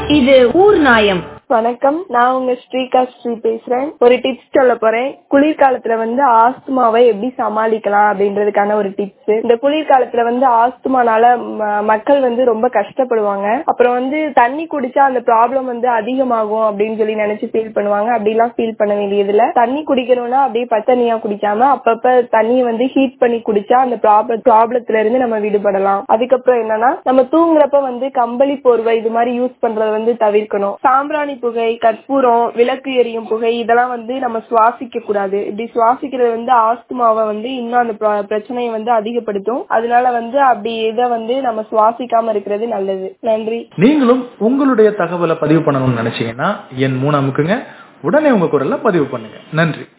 இது ஊர் நாயம் வணக்கம் நான் உங்க ஸ்ரீகா ஸ்ரீ பேசுறேன் ஒரு டிப்ஸ் சொல்ல போறேன் குளிர்காலத்துல வந்து ஆஸ்துமாவை எப்படி சமாளிக்கலாம் அப்படின்றதுக்கான ஒரு டிப்ஸ் இந்த குளிர்காலத்துல வந்து ஆஸ்துமானால ம- மக்கள் வந்து ரொம்ப கஷ்டப்படுவாங்க அப்புறம் வந்து தண்ணி குடிச்சா அந்த ப்ராப்ளம் வந்து அதிகமாகும் அப்படின்னு சொல்லி நினைச்சு ஃபீல் பண்ணுவாங்க அப்படிலாம் ஃபீல் பண்ண வேண்டியது இல்ல தண்ணி குடிக்கணும்னா அப்படியே பச்சனியா குடிக்காம அப்பப்ப தண்ணியை வந்து ஹீட் பண்ணி குடிச்சா அந்த ப்ராப்ளம் ப்ராப்ளத்துல இருந்து நம்ம விடுபடலாம் அதுக்கப்புறம் என்னன்னா நம்ம தூங்குறப்ப வந்து கம்பளி போர்வை இது மாதிரி யூஸ் பண்றத வந்து தவிர்க்கணும் சாம்பிராணி புகை கற்பூரம் விளக்கு எரியும் புகை இதெல்லாம் வந்து நம்ம சுவாசிக்க கூடாது இப்படி சுவாசிக்கிறது வந்து ஆஸ்துமாவை வந்து இன்னும் அந்த பிர- பிரச்சனையை வந்து அதிகப்படுத்தும் அதனால வந்து அப்படி இதை வந்து நம்ம சுவாசிக்காம இருக்கிறது நல்லது நன்றி நீங்களும் உங்களுடைய தகவலை பதிவு பண்ணணும்னு நினைச்சீங்கன்னா என் மூணு அமுக்குங்க உடனே உங்க குரல்ல பதிவு பண்ணுங்க நன்றி